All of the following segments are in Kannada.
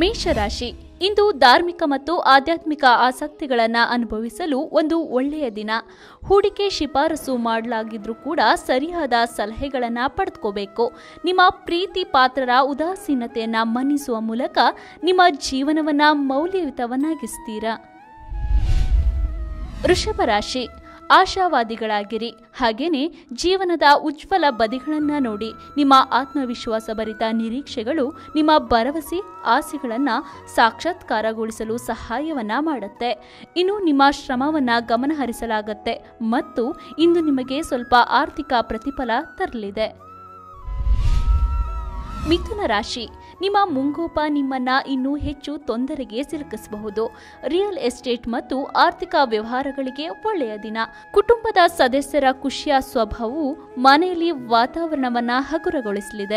ಮೇಷರಾಶಿ ಇಂದು ಧಾರ್ಮಿಕ ಮತ್ತು ಆಧ್ಯಾತ್ಮಿಕ ಆಸಕ್ತಿಗಳನ್ನು ಅನುಭವಿಸಲು ಒಂದು ಒಳ್ಳೆಯ ದಿನ ಹೂಡಿಕೆ ಶಿಫಾರಸು ಮಾಡಲಾಗಿದ್ರೂ ಕೂಡ ಸರಿಯಾದ ಸಲಹೆಗಳನ್ನು ಪಡೆದುಕೋಬೇಕು ನಿಮ್ಮ ಪ್ರೀತಿ ಪಾತ್ರರ ಉದಾಸೀನತೆಯನ್ನು ಮನ್ನಿಸುವ ಮೂಲಕ ನಿಮ್ಮ ಜೀವನವನ್ನು ಮೌಲ್ಯಯುತವನ್ನಾಗಿಸ್ತೀರಾ ವೃಷಭ ರಾಶಿ ಆಶಾವಾದಿಗಳಾಗಿರಿ ಹಾಗೇನೆ ಜೀವನದ ಉಜ್ವಲ ಬದಿಗಳನ್ನು ನೋಡಿ ನಿಮ್ಮ ಆತ್ಮವಿಶ್ವಾಸ ಭರಿತ ನಿರೀಕ್ಷೆಗಳು ನಿಮ್ಮ ಭರವಸೆ ಆಸೆಗಳನ್ನು ಸಾಕ್ಷಾತ್ಕಾರಗೊಳಿಸಲು ಸಹಾಯವನ್ನ ಮಾಡುತ್ತೆ ಇನ್ನು ನಿಮ್ಮ ಶ್ರಮವನ್ನ ಗಮನಹರಿಸಲಾಗತ್ತೆ ಮತ್ತು ಇಂದು ನಿಮಗೆ ಸ್ವಲ್ಪ ಆರ್ಥಿಕ ಪ್ರತಿಫಲ ತರಲಿದೆ ಮಿಥುನ ರಾಶಿ ನಿಮ್ಮ ಮುಂಗೋಪ ನಿಮ್ಮನ್ನ ಇನ್ನೂ ಹೆಚ್ಚು ತೊಂದರೆಗೆ ಸಿಲುಕಿಸಬಹುದು ರಿಯಲ್ ಎಸ್ಟೇಟ್ ಮತ್ತು ಆರ್ಥಿಕ ವ್ಯವಹಾರಗಳಿಗೆ ಒಳ್ಳೆಯ ದಿನ ಕುಟುಂಬದ ಸದಸ್ಯರ ಖುಷಿಯ ಸ್ವಭಾವವು ಮನೆಯಲ್ಲಿ ವಾತಾವರಣವನ್ನ ಹಗುರಗೊಳಿಸಲಿದೆ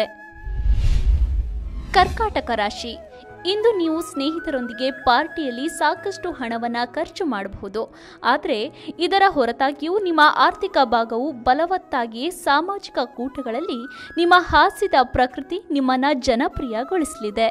ಕರ್ಕಾಟಕ ರಾಶಿ ಇಂದು ನೀವು ಸ್ನೇಹಿತರೊಂದಿಗೆ ಪಾರ್ಟಿಯಲ್ಲಿ ಸಾಕಷ್ಟು ಹಣವನ್ನು ಖರ್ಚು ಮಾಡಬಹುದು ಆದರೆ ಇದರ ಹೊರತಾಗಿಯೂ ನಿಮ್ಮ ಆರ್ಥಿಕ ಭಾಗವು ಬಲವತ್ತಾಗಿ ಸಾಮಾಜಿಕ ಕೂಟಗಳಲ್ಲಿ ನಿಮ್ಮ ಹಾಸ್ಯದ ಪ್ರಕೃತಿ ನಿಮ್ಮನ್ನ ಜನಪ್ರಿಯಗೊಳಿಸಲಿದೆ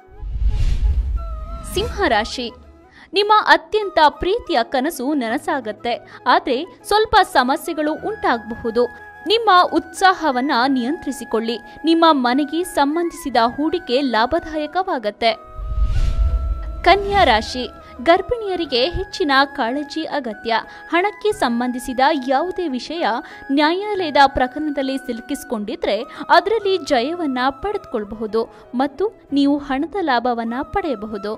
ಸಿಂಹರಾಶಿ ನಿಮ್ಮ ಅತ್ಯಂತ ಪ್ರೀತಿಯ ಕನಸು ನನಸಾಗತ್ತೆ ಆದರೆ ಸ್ವಲ್ಪ ಸಮಸ್ಯೆಗಳು ಉಂಟಾಗಬಹುದು ನಿಮ್ಮ ಉತ್ಸಾಹವನ್ನ ನಿಯಂತ್ರಿಸಿಕೊಳ್ಳಿ ನಿಮ್ಮ ಮನೆಗೆ ಸಂಬಂಧಿಸಿದ ಹೂಡಿಕೆ ಲಾಭದಾಯಕವಾಗತ್ತೆ ಕನ್ಯಾ ರಾಶಿ ಗರ್ಭಿಣಿಯರಿಗೆ ಹೆಚ್ಚಿನ ಕಾಳಜಿ ಅಗತ್ಯ ಹಣಕ್ಕೆ ಸಂಬಂಧಿಸಿದ ಯಾವುದೇ ವಿಷಯ ನ್ಯಾಯಾಲಯದ ಪ್ರಕರಣದಲ್ಲಿ ಸಿಲುಕಿಸಿಕೊಂಡಿದ್ರೆ ಅದರಲ್ಲಿ ಜಯವನ್ನ ಪಡೆದುಕೊಳ್ಳಬಹುದು ಮತ್ತು ನೀವು ಹಣದ ಲಾಭವನ್ನ ಪಡೆಯಬಹುದು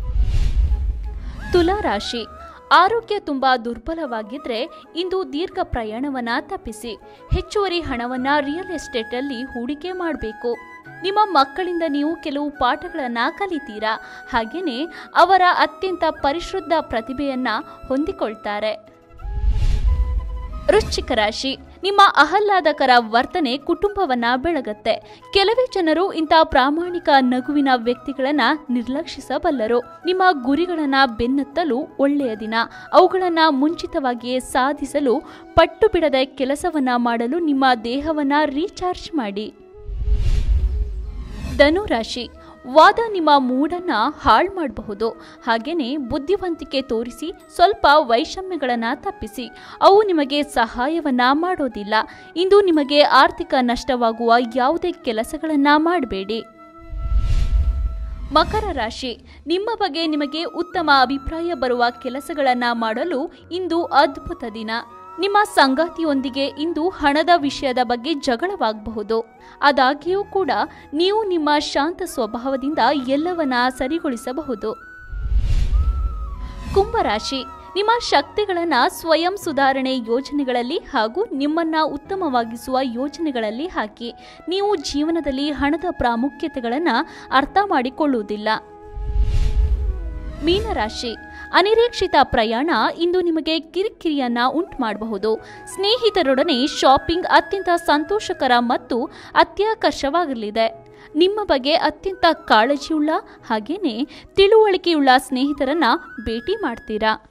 ತುಲಾ ರಾಶಿ ಆರೋಗ್ಯ ತುಂಬಾ ದುರ್ಬಲವಾಗಿದ್ರೆ ಇಂದು ದೀರ್ಘ ಪ್ರಯಾಣವನ್ನ ತಪ್ಪಿಸಿ ಹೆಚ್ಚುವರಿ ಹಣವನ್ನ ರಿಯಲ್ ಎಸ್ಟೇಟ್ ಅಲ್ಲಿ ಹೂಡಿಕೆ ಮಾಡಬೇಕು ನಿಮ್ಮ ಮಕ್ಕಳಿಂದ ನೀವು ಕೆಲವು ಪಾಠಗಳನ್ನ ಕಲಿತೀರಾ ಹಾಗೇನೆ ಅವರ ಅತ್ಯಂತ ಪರಿಶುದ್ಧ ಪ್ರತಿಭೆಯನ್ನ ಹೊಂದಿಕೊಳ್ತಾರೆ ವೃಶ್ಚಿಕ ರಾಶಿ ನಿಮ್ಮ ಆಹ್ಲಾದಕರ ವರ್ತನೆ ಕುಟುಂಬವನ್ನ ಬೆಳಗತ್ತೆ ಕೆಲವೇ ಜನರು ಇಂಥ ಪ್ರಾಮಾಣಿಕ ನಗುವಿನ ವ್ಯಕ್ತಿಗಳನ್ನ ನಿರ್ಲಕ್ಷಿಸಬಲ್ಲರು ನಿಮ್ಮ ಗುರಿಗಳನ್ನ ಬೆನ್ನತ್ತಲು ಒಳ್ಳೆಯ ದಿನ ಅವುಗಳನ್ನ ಮುಂಚಿತವಾಗಿಯೇ ಸಾಧಿಸಲು ಪಟ್ಟು ಬಿಡದ ಕೆಲಸವನ್ನ ಮಾಡಲು ನಿಮ್ಮ ದೇಹವನ್ನ ರೀಚಾರ್ಜ್ ಮಾಡಿ ಧನುರಾಶಿ ವಾದ ನಿಮ್ಮ ಮೂಡನ್ನ ಹಾಳು ಮಾಡಬಹುದು ಹಾಗೇನೆ ಬುದ್ಧಿವಂತಿಕೆ ತೋರಿಸಿ ಸ್ವಲ್ಪ ವೈಷಮ್ಯಗಳನ್ನು ತಪ್ಪಿಸಿ ಅವು ನಿಮಗೆ ಸಹಾಯವನ್ನ ಮಾಡೋದಿಲ್ಲ ಇಂದು ನಿಮಗೆ ಆರ್ಥಿಕ ನಷ್ಟವಾಗುವ ಯಾವುದೇ ಕೆಲಸಗಳನ್ನ ಮಾಡಬೇಡಿ ಮಕರ ರಾಶಿ ನಿಮ್ಮ ಬಗ್ಗೆ ನಿಮಗೆ ಉತ್ತಮ ಅಭಿಪ್ರಾಯ ಬರುವ ಕೆಲಸಗಳನ್ನ ಮಾಡಲು ಇಂದು ಅದ್ಭುತ ದಿನ ನಿಮ್ಮ ಸಂಗಾತಿಯೊಂದಿಗೆ ಇಂದು ಹಣದ ವಿಷಯದ ಬಗ್ಗೆ ಜಗಳವಾಗಬಹುದು ಆದಾಗ್ಯೂ ಕೂಡ ನೀವು ನಿಮ್ಮ ಶಾಂತ ಸ್ವಭಾವದಿಂದ ಎಲ್ಲವನ್ನ ಸರಿಗೊಳಿಸಬಹುದು ಕುಂಭರಾಶಿ ನಿಮ್ಮ ಶಕ್ತಿಗಳನ್ನ ಸ್ವಯಂ ಸುಧಾರಣೆ ಯೋಜನೆಗಳಲ್ಲಿ ಹಾಗೂ ನಿಮ್ಮನ್ನ ಉತ್ತಮವಾಗಿಸುವ ಯೋಜನೆಗಳಲ್ಲಿ ಹಾಕಿ ನೀವು ಜೀವನದಲ್ಲಿ ಹಣದ ಪ್ರಾಮುಖ್ಯತೆಗಳನ್ನು ಅರ್ಥ ಮಾಡಿಕೊಳ್ಳುವುದಿಲ್ಲ ಮೀನರಾಶಿ ಅನಿರೀಕ್ಷಿತ ಪ್ರಯಾಣ ಇಂದು ನಿಮಗೆ ಕಿರಿಕಿರಿಯನ್ನ ಉಂಟು ಮಾಡಬಹುದು ಸ್ನೇಹಿತರೊಡನೆ ಶಾಪಿಂಗ್ ಅತ್ಯಂತ ಸಂತೋಷಕರ ಮತ್ತು ಅತ್ಯಾಕರ್ಷವಾಗಿರಲಿದೆ ನಿಮ್ಮ ಬಗ್ಗೆ ಅತ್ಯಂತ ಕಾಳಜಿಯುಳ್ಳ ಹಾಗೇನೆ ತಿಳುವಳಿಕೆಯುಳ್ಳ ಸ್ನೇಹಿತರನ್ನ ಭೇಟಿ ಮಾಡ್ತೀರಾ